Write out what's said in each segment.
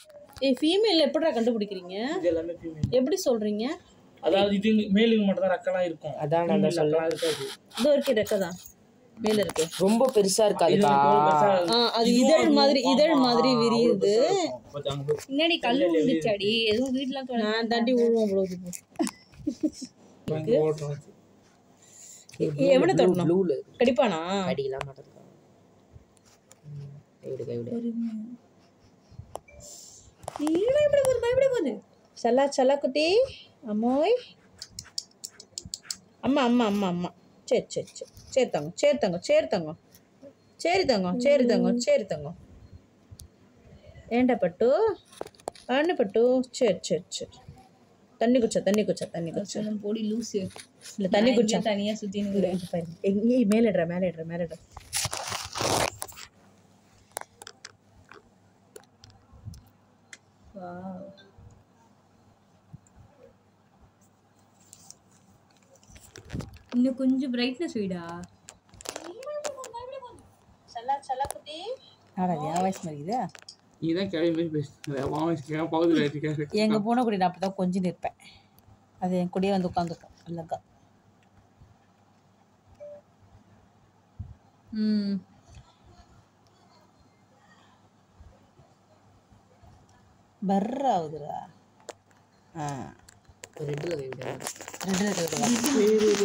ஏய் ஃபீமேல் எப்படிடா கண்டுபிடிக்கிறீங்க இது எல்லாமே ஃபீமேல் எப்படி சொல்றீங்க அதாவது இது மேலுக்கு மட்டும் தான் ரெக்கெல்லாம் இருக்கும் அதான் நான் Female ரெக்கெல்லாம் இருக்காது இதோ இருக்கு ரெக்கை தான் மேல இருக்கு ரொம்ப பெருசா இருக்காதுக்கா ஆ அது இதழ் மாதிரி இதழ் மாதிரி விரியுது பின்னாடி கல்லு விழுந்துச்சாடி எதுவும் வீட்டுலாம் நான் தாண்டி விழுவோம் பொழுது எவனை தொடணும் ப்ளூல கடிப்பானா அடிக்கலாம் மாட்டேதுக்கா ம், கைவிடு கைவிடு பயப்பட போகுது பயப்பட போகுது சல்லா சல்லா குட்டி அம்மோய் அம்மா அம்மா அம்மா அம்மா சரி சரி சரி சரி தங்க சரி தங்க சரி தங்க சரி தங்க சரி தங்க சரி தங்க ஏண்டா பட்டு அண்ணு பட்டு சரி சரி சரி தண்ணி குச்சா தண்ணி குச்சா தண்ணி குச்சா நம்ம போடி லூசு இல்லை தண்ணி குச்சா தனியா சுத்தின்னு எங்கே மேலிடுற மேலிடுற மேலிடுற இன்னும் கொஞ்சம் பிரைட்னஸ் வீடா சல்லா சல்லா குட்டி ஆடா என் வயசு மாதிரிக்குதா நீதான் கிளம்பி போய் பேசுற வாங்க பகுதியில் இருக்காரு எங்க பூனை குடி நான் அப்பதான் கொஞ்சம் நிற்பேன் அது என் கூடயே வந்து உட்காந்துக்கும் அழகா ம் பர்ற ஆகுதுடா ஆ ரெட்டில் கைவிடு ரெண்டு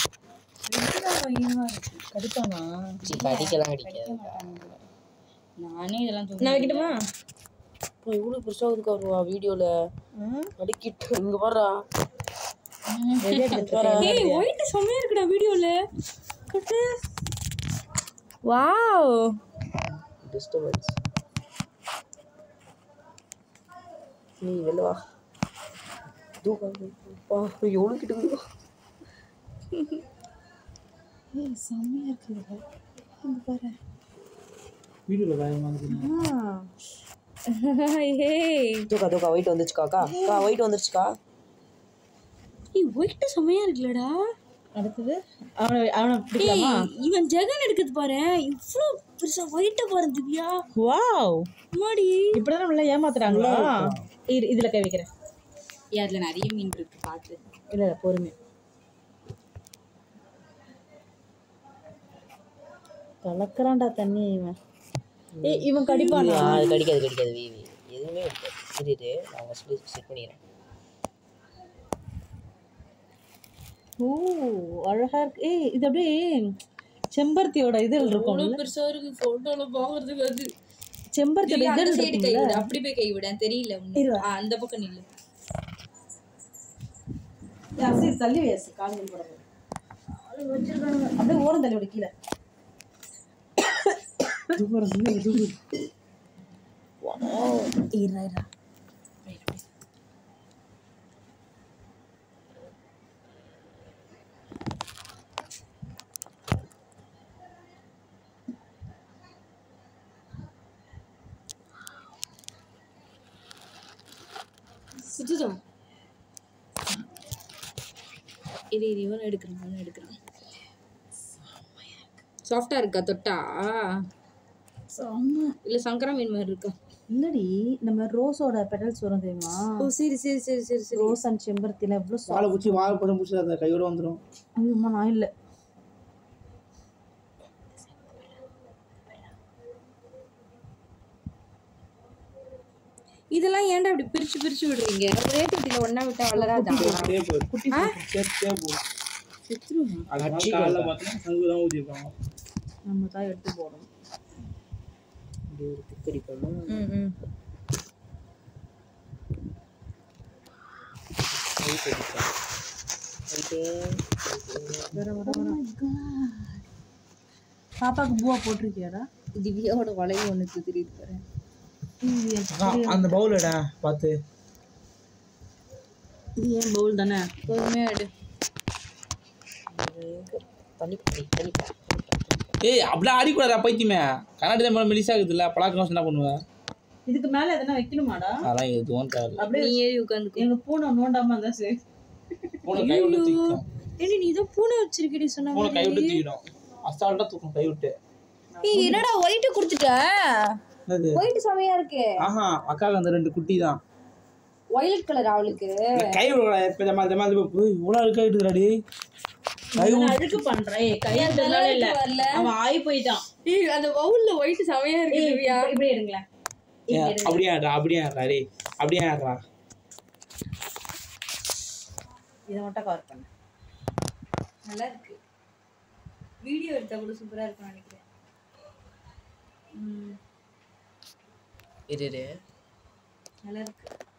கடிப்பானா சி, கடிக்கலாம் கடிக்காது நானே இதெல்லாம் தூக்கி நான் வைக்கட்டுமா இப்போ இவ்வளோ பெருசாக இருக்குக்கா வருவா வீடியோவில் அடிக்கிட்டு இங்கே பாடுறா ஏய் ஒயிட் செம்மையா இருக்குடா வீடியோல வாவ் டிஸ்டர்பன்ஸ் நீ வெளில வா தூக்கம் வா எவ்வளோ கிட்ட இருக்குதோ. வீடியோவில் பயமாக இருக்கு ஏய் தூக்கா தூக்கா ஒயிட் வந்துச்சுக்காக்கா அக்கா ஒயிட் வந்துருச்சுக்கா ஏய் ஒயிட் செம்மையா இருக்குலடா அடுத்தது அவனை அவனை பிடிக்கலாமா ஏய் இவன் ஜெகன் எடுக்குது பாரு இவ்ளோ பெருசா ஒயிட்டா பாரு திவ்யா வாவ் மாடி இப்படிதான் நம்மள ஏமாத்துறாங்களா இரு இதுல கை வைக்கிறேன் ஏய் அதுல நிறைய மீன் இருக்கு பாத்து இல்ல இல்ல பொறுமை கலக்குறான்டா தண்ணி இவன் ஏய் இவன் கடிப்பானா ஆ, அது கடிக்காது கடிக்காது வி வி எதுவுமே கடிக்காது சரி இரு நான் ஃபஸ்ட்டு செட் பண்ணிடுறேன் ஓ அழகா இருக்கு ஏய் இது அப்படியே செம்பருத்தியோட இதழ் இருக்கும் பெருசா இருக்கு போட்டோல பாக்குறதுக்கு அது செம்பருத்தியோட திவ்யா, அந்த இதழ் சைடு கை இருக்கும்ல விடு அப்படி போய் கை விட தெரியல உனக்கு. இரு. ஆ, அந்த பக்கம் நில்லு சரி தள்ளி வயசு காலையில் போட அப்படியே ஓரம் தள்ளி விடு கீழே இருடா, இருடா. சுத்துதா இது இது இவன் எடுக்கிறான் இவன் எடுக்கிறான் சாஃப்டா இருக்கா தொட்டா இல்ல சங்கரா மீன் மாதிரி இருக்கா இல்லடி நம்ம ரோஸோட பெட்டல்ஸ் வரும் தெரியுமா ஓ சரி சரி சரி சரி சரி ரோஸ் அண்ட் செம்பருத்தில எவ்வளோ வாழை பிடிச்சி வாழை பழம் பிடிச்சி அந்த கையோட வந்துடும் ஐயோம்மா நான் இல்லை இதெல்லாம் ஏன்டா இப்படி பிரிச்சு பிரிச்சு விடுறீங்க ஒரே தொட்டில ஒண்ணா விட்டா வளராதா தேப்பு தேப்பு அது காலைல பார்த்தீங்கன்னா சங்கு தான் ஊதிப்பாங்க நம்ம தான் எடுத்து போடணும் இப்படி ஒரு திக்கடிக்கணும் ம் ம் ஒயிட் அடிச்சா ஒயிட்டு வர வர வர பாப்பாக்கு பூவா போட்டிருக்கியாடா திவ்யாவோட வளைவு ஒன்று தெரியுது பாரு அந்த பவுலடா பார்த்து இது ஏன் பவுல் தானே பொறுமையா எடு தண்ணி தண்ணி தண்ணி ஏய் அப்படியே அடிக்கூடாதா பைத்தியமே கண்ணாடி தான் மெலிசா இருக்குதுல்ல பழக்கம் என்ன பண்ணுவேன் இதுக்கு மேல எதனா வைக்கணுமாடா அதெல்லாம் எதுவும் தேவையில்ல அப்படியே நீ ஏறி உட்காந்துக்கோ எங்க பூனை நோண்டாம இருந்தா சரி பூனை கை விட்டு தூக்கிடும் ஏடி நீ தான் பூனை வச்சிருக்கடி சொன்ன பூனை கை விட்டு தூக்கிடும் அசால்ட்டா தூக்கும் கை விட்டு ஏய் என்னடா ஒயிட்ட கொடுத்துட்ட அது ஒயிட் செமையா இருக்கு ஆஹா அக்காவுக்கு அந்த ரெண்டு குட்டி தான் ஒயிலட் கலர் அவளுக்கு கை விடுறா இப்ப ஜமா ஜமா இவ்வளோ அழுக்கா எடுத்துறாடி கை நான் அழுக்கு பண்றேன் ஏய், கை எடுத்ததுனால இல்ல வரல அவன் ஆகி போயிட்டான் ஏய், அந்த பவுல்ல ஒயிட் செமையா இருக்கு ஏய், திவ்யா இப்படி- இப்படி எடுங்களேன் இப்படி எடுங்க. அப்படியே ஆடுறா அப்படியே ஆடுறா டேய் அப்படியே ஆடுறா இதை மட்டும் கவர் பண்ணு நல்லா இருக்கு வீடியோ எடுத்தா கூட சூப்பரா இருக்கும்னு நினைக்கிறேன் இரு இரு நல்லா இருக்கு